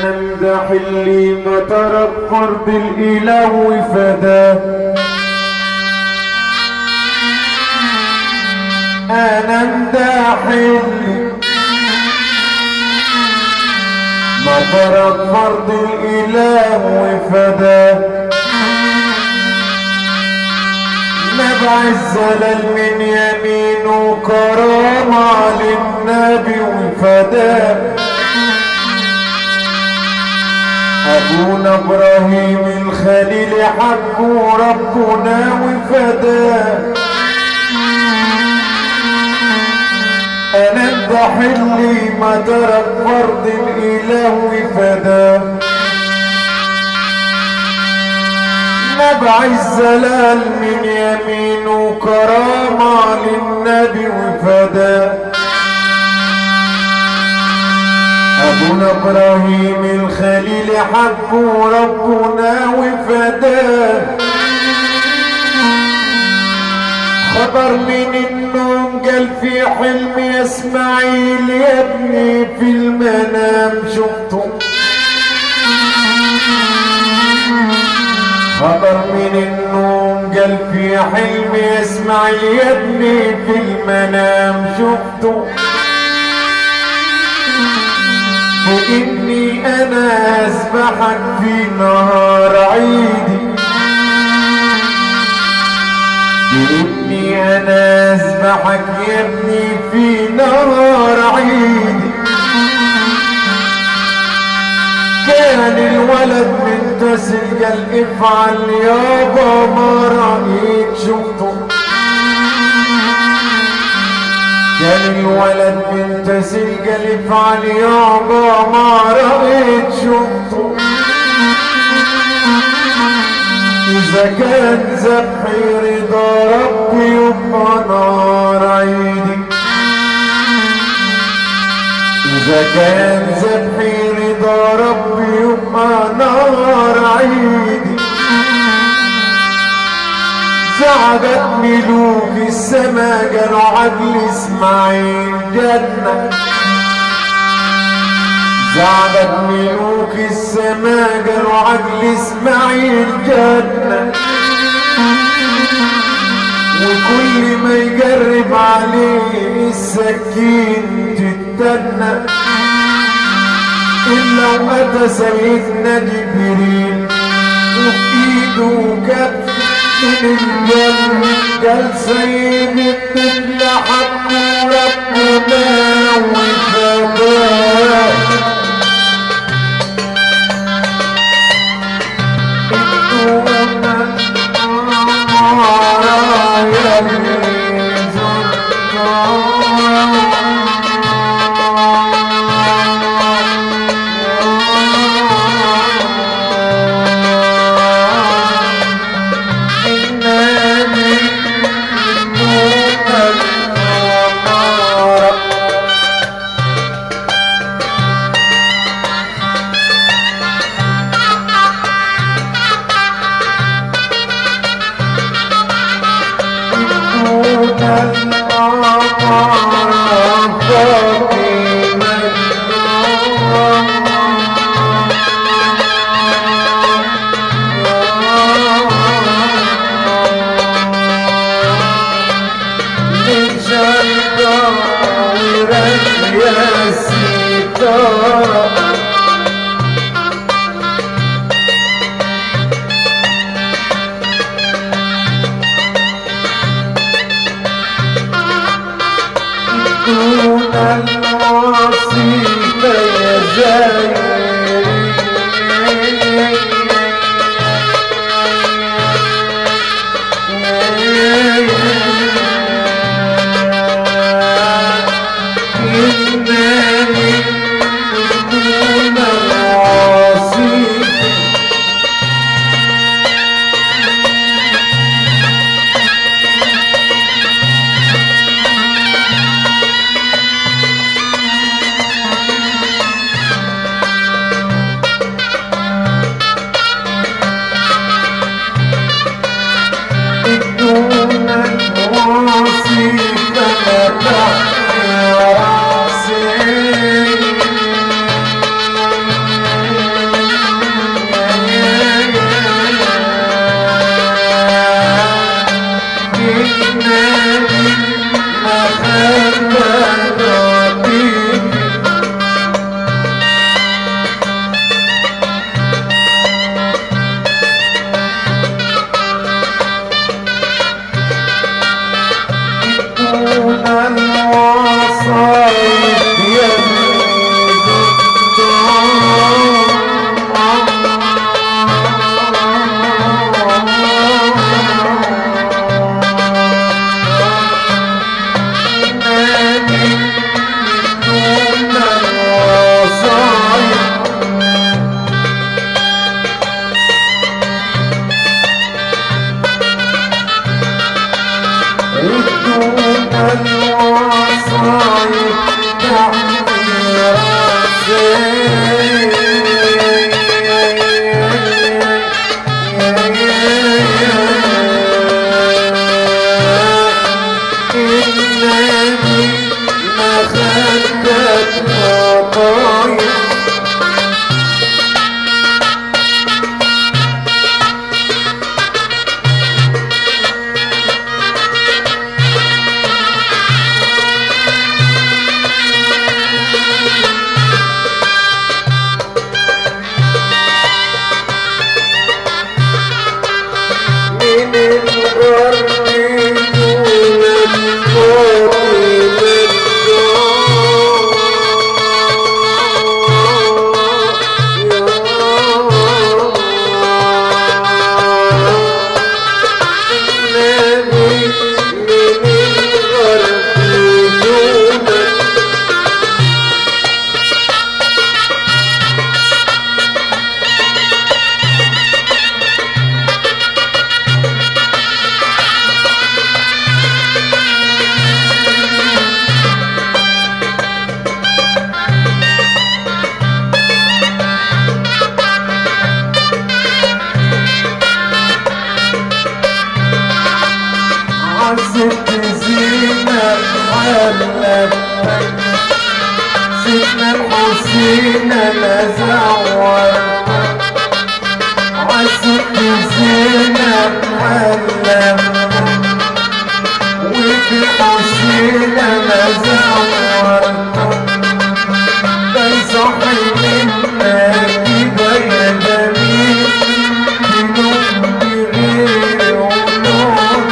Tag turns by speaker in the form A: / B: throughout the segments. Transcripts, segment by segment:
A: امدح اللي ما ترك فرض الاله وفداه انا امدح اللي ما ترك فرض الاله وفداه نبع الزلل من يمينه كرامة للنبي وفداه أبونا إبراهيم الخليل حبه ربنا وفداه أنا امدح اللي ما ترك فرض الإله وفداه نبع الزلال من يمينه كرامة للنبي وفداه أبونا إبراهيم الخليل حبه ربنا وفداه خبر من النوم قال في حلم يا اسماعيل يا ابني في المنام شفته خبر من النوم قال في حلم يا اسماعيل يا ابني في المنام شفته وإني أنا أسبحك في نهار عيدي بإني أنا أسبحك يا ابني في نهار عيدي كان الولد متصل قال افعل يابا ما رأيت شفته كان الولد متصل قال افعل يابا ما رأيت شفته إذا كان ذبحي رضا ربي يبقى نار عيدي إذا كان ذبحي رضا ربي يبقى نار عيدي زعجت ملوك السما قالوا عدل اسماعيل جنة زعجت ملوك السما قالوا عدل اسماعيل جنة وكل ما يقرب عليه السكين تتنى إلا وأتى سيدنا جبريل وبإيده كف من الجنة قال سيد الطفل حق ربنا وفداه انا زورت عزت زينب علم وفي حسين انا زورت ده صحي منا كده يا جميل بنوم بغير ونوم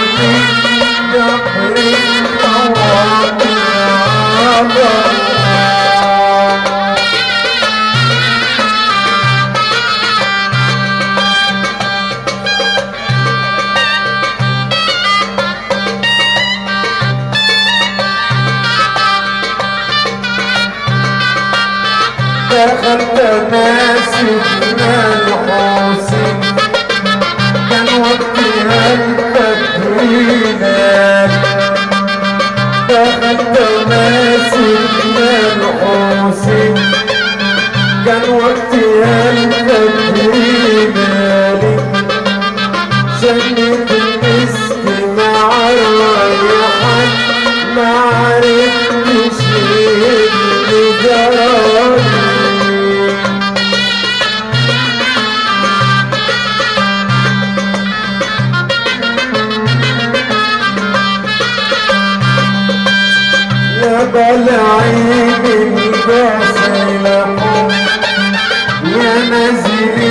A: جبر الخواطر دخلت ناسبنا الحسين كان وقتها التدوينات دخلت ناسبنا الحسين كان وقتها التدوينات شمت المسك مع الريحان ما عرفتش اللي جرالي يا بلعين الباس لحوم يا نازلين